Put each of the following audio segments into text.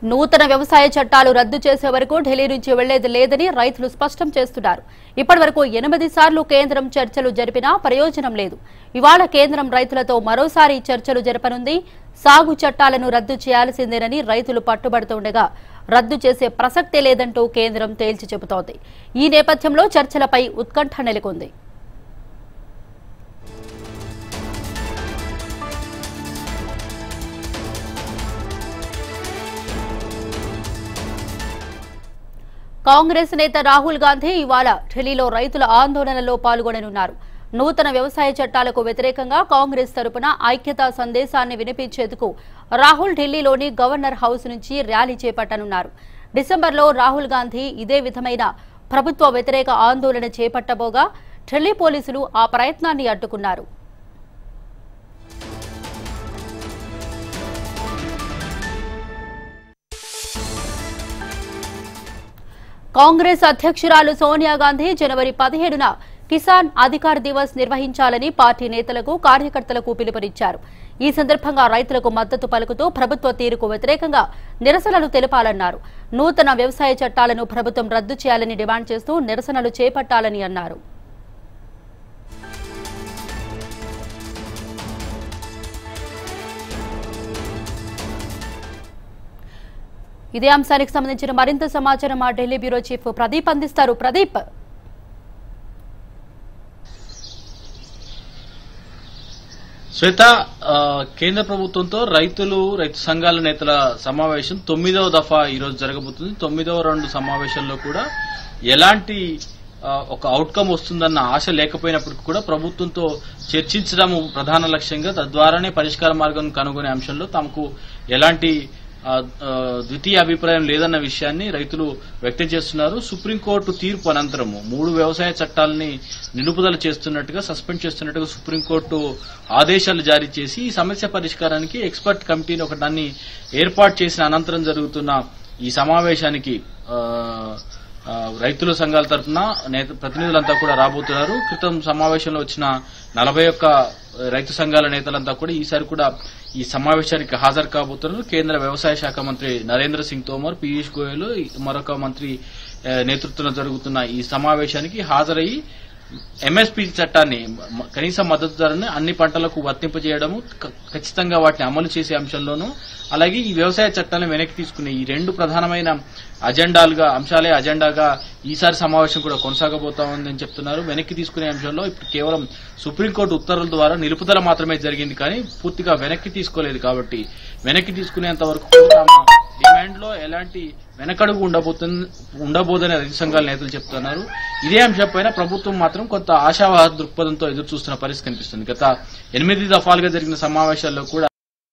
నూతన వ్యవసాయ చట్టాలు రద్దు చేసే వరకు ఢిల్లీ నుంచి వెళ్లేది లేదని రైతులు స్పష్టం చేస్తున్నారు ఇప్పటి వరకు ఎనిమిది సార్లు కేంద్రం చర్చలు జరిపినా ప్రయోజనం లేదు ఇవాళ కేంద్రం రైతులతో మరోసారి చర్చలు జరపనుంది సాగు చట్టాలను రద్దు చేయాల్సిందేనని రైతులు పట్టుబడుతుండగా రద్దు చేసే ప్రసక్తే లేదంటూ కేంద్రం తేల్చి చెబుతోంది ఈ నేపథ్యంలో చర్చలపై ఉత్కంఠ నెలకొంది కాంగ్రెస్ నేత రాహుల్ గాంధీ ఇవాళ ఢిల్లీలో రైతుల ఆందోళనలో పాల్గొననున్నారు నూతన వ్యవసాయ చట్టాలకు వ్యతిరేకంగా కాంగ్రెస్ తరపున ఐక్యతా సందేశాన్ని వినిపించేందుకు రాహుల్ ఢిల్లీలోని గవర్నర్ హౌస్ నుంచి ర్యాలీ చేపట్టనున్నారు డిసెంబర్లో రాహుల్ గాంధీ ఇదే విధమైన ప్రభుత్వ వ్యతిరేక ఆందోళన చేపట్టబోగా ఢిల్లీ పోలీసులు ఆ ప్రయత్నాన్ని అడ్డుకున్నారు కాంగ్రెస్ అధ్యక్షురాలు సోనియా గాంధీ జనవరి పదిహేడున కిసాన్ అధికార్ దివస్ నిర్వహించాలని పార్టీ నేతలకు కార్యకర్తలకు పిలుపునిచ్చారు ఈ సందర్భంగా రైతులకు మద్దతు పలుకుతూ ప్రభుత్వ తీరుకు వ్యతిరేకంగా నిరసనలు తెలపాలన్నారు నూతన వ్యవసాయ చట్టాలను ప్రభుత్వం రద్దు చేయాలని డిమాండ్ చేస్తూ నిరసనలు చేపట్టాలని అన్నారు ఇదే అంశానికి సంబంధించిన మరింత సమాచారం మా ఢిల్లీ బ్యూరో చీఫ్ ప్రదీప్ అందిస్తారు ప్రదీప్ శ్వేత ఆ, కేంద్ర ప్రభుత్వంతో రైతులు రైతు సంఘాల నేతల సమావేశం తొమ్మిదవ దఫా ఈ రోజు జరగబోతుంది తొమ్మిదవ రెండు సమావేశంలో కూడా ఎలాంటి ఆ, ఒక అవుట్కమ్ వస్తుందన్న ఆశ లేకపోయినప్పటికీ కూడా ప్రభుత్వంతో చర్చించడం ప్రధాన లక్ష్యంగా తద్వారానే పరిష్కార మార్గం కనుగొనే అంశంలో తమకు ఎలాంటి ఆ, ఆ, ద్వితీయ అభిప్రాయం లేదన్న విషయాన్ని రైతులు వ్యక్తం చేస్తున్నారు సుప్రీంకోర్టు తీర్పు అనంతరము మూడు వ్యవసాయ చట్టాలని నిలుపుదల చేస్తున్నట్టుగా సస్పెండ్ చేస్తున్నట్టుగా సుప్రీంకోర్టు ఆదేశాలు జారీ చేసి ఈ సమస్య పరిష్కారానికి ఎక్స్పర్ట్ కమిటీని ఒకదాన్ని ఏర్పాటు చేసిన అనంతరం జరుగుతున్న ఈ సమావేశానికి ఆ, ఆ, రైతుల సంఘాల తరఫున నేత ప్రతినిధులంతా కూడా రాబోతున్నారు క్రితం సమావేశంలో వచ్చిన నలభై ఒక్క రైతు సంఘాల నేతలంతా కూడా ఈసారి కూడా ఈ సమావేశానికి హాజరు కాబోతున్నారు కేంద్ర వ్యవసాయ శాఖ మంత్రి నరేంద్ర సింగ్ తోమర్ పీయూష్ గోయల్ మరొక మంత్రి ఆ, నేతృత్వంలో జరుగుతున్న ఈ సమావేశానికి హాజరయ్యి ఎంఎస్పీ చట్టాన్ని మ- కనీస మద్దతు ధరని అన్ని పంటలకు వర్తింపజేయడము క- ఖచ్చితంగా వాటిని అమలు చేసే అంశంలోనూ అలాగే ఈ వ్యవసాయ చట్టాలను వెనక్కి తీసుకునే ఈ రెండు ప్రధానమైన అజెండాలుగా అంశాలే అజెండాగా ఈసారి సమావేశం కూడా కొనసాగబోతా ఉందని చెప్తున్నారు వెనక్కి తీసుకునే అంశంలో ఇప్పుడు కేవలం సుప్రీంకోర్టు ఉత్తర్వుల ద్వారా నిలుపుదల మాత్రమే జరిగింది కానీ పూర్తిగా వెనక్కి తీసుకోలేదు కాబట్టి వెనక్కి తీసుకునేంత వరకు కూడా తమ డిమాండ్ లో ఎలాంటి వెనకడుగు ఉండబోతుంది ఉండబోదని రైతు సంఘాల నేతలు చెప్తున్నారు ఇదే అంశంపైన ప్రభుత్వం మాత్రం కొంత ఆశావాహ దృక్పథంతో ఎదురు చూస్తున్న పరిస్థితి కనిపిస్తుంది గత ఎనిమిది దఫాలుగా జరిగిన సమావేశాల్లో కూడా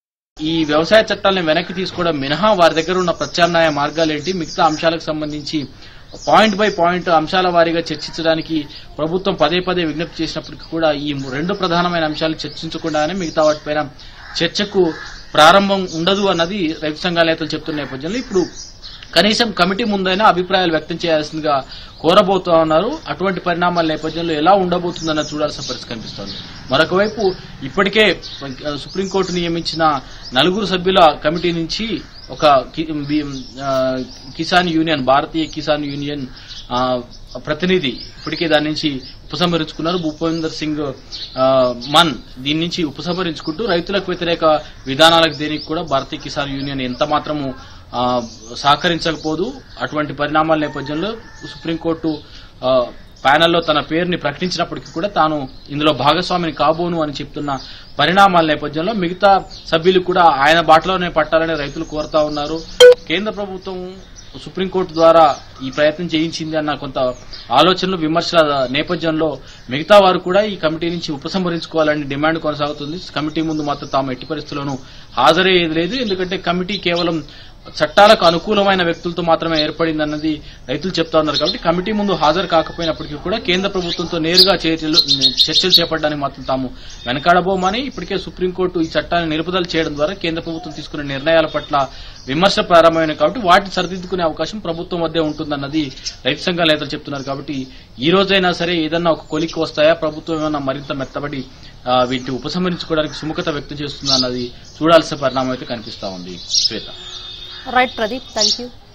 ఈ వ్యవసాయ చట్టాలను వెనక్కి తీసుకోవడం మినహా వారి దగ్గర ఉన్న ప్రత్యామ్నాయ మార్గాలేంటి మిగతా అంశాలకు సంబంధించి పాయింట్ బై పాయింట్ అంశాల వారీగా చర్చించడానికి ప్రభుత్వం పదే పదే విజ్ఞప్తి చేసినప్పటికీ కూడా ఈ రెండు ప్రధానమైన అంశాలు చర్చించకుండానే మిగతా వాటిపైన చర్చకు ప్రారంభం ఉండదు అన్నది రైతు సంఘాల నేతలు చెప్తున్న నేపథ్యంలో ఇప్పుడు కనీసం కమిటీ ముందైనా అభిప్రాయాలు వ్యక్తం చేయాల్సిందిగా కోరబోతా ఉన్నారు అటువంటి పరిణామాల నేపథ్యంలో ఎలా ఉండబోతుందన్న చూడాల్సిన పరిస్థితి కనిపిస్తోంది మరొక వైపు ఇప్పటికే ఆ, సుప్రీంకోర్టు నియమించిన నలుగురు సభ్యుల కమిటీ నుంచి ఒక కి- బి- ఆ, కిసాన్ యూనియన్ భారతీయ కిసాన్ యూనియన్ ఆ, ప్రతినిధి ఇప్పటికే దాని నుంచి ఉపసంహరించుకున్నారు భూపేందర్ సింగ్ ఆ, మన్ దీని నుంచి ఉపసంహరించుకుంటూ రైతులకు వ్యతిరేక విధానాలకు దేనికి కూడా భారతీయ కిసాన్ యూనియన్ ఎంత మాత్రము ఆ, సహకరించకపోదు అటువంటి పరిణామాల నేపథ్యంలో సుప్రీంకోర్టు ఆ, ప్యానెల్లో తన పేరుని ప్రకటించినప్పటికీ కూడా తాను ఇందులో భాగస్వామిని కాబోను అని చెప్తున్న పరిణామాల నేపథ్యంలో మిగతా సభ్యులు కూడా ఆయన బాటలోనే పట్టాలని రైతులు కోరుతా ఉన్నారు కేంద్ర ప్రభుత్వం సుప్రీంకోర్టు ద్వారా ఈ ప్రయత్నం చేయించింది అన్న కొంత ఆలోచనలు విమర్శల నేపథ్యంలో మిగతా వారు కూడా ఈ కమిటీ నుంచి ఉపసంహరించుకోవాలని డిమాండ్ కొనసాగుతుంది కమిటీ ముందు మాత్రం తాము ఎట్టి పరిస్థితుల్లోనూ హాజరయ్యేది లేదు ఎందుకంటే కమిటీ కేవలం చట్టాలకు అనుకూలమైన వ్యక్తులతో మాత్రమే ఏర్పడిందన్నది రైతులు చెప్తా ఉన్నారు కాబట్టి కమిటీ ముందు హాజరు కాకపోయినప్పటికీ కూడా కేంద్ర ప్రభుత్వంతో నేరుగా చర్చలు చర్చలు చేపట్టడానికి మాత్రం తాము వెనకాడబోమని ఇప్పటికే సుప్రీంకోర్టు ఈ చట్టాన్ని నిలుపుదల చేయడం ద్వారా కేంద్ర ప్రభుత్వం తీసుకున్న నిర్ణయాల పట్ల విమర్శ ప్రారంభమైనవి కాబట్టి వాటిని సరిదిద్దుకునే అవకాశం ప్రభుత్వం వద్దే ఉంటుందన్నది రైతు సంఘాల నేతలు చెప్తున్నారు కాబట్టి ఈ రోజైనా సరే ఏదన్నా ఒక కొలిక్కి వస్తాయా ప్రభుత్వం ఏమన్నా మరింత మెత్తబడి ఆ, వీటిని ఉపసంహరించుకోవడానికి సుముఖత వ్యక్తం చేస్తుందా అన్నది చూడాల్సిన పరిణామం అయితే కనిపిస్తా ఉంది Shweta right Pradeep thank you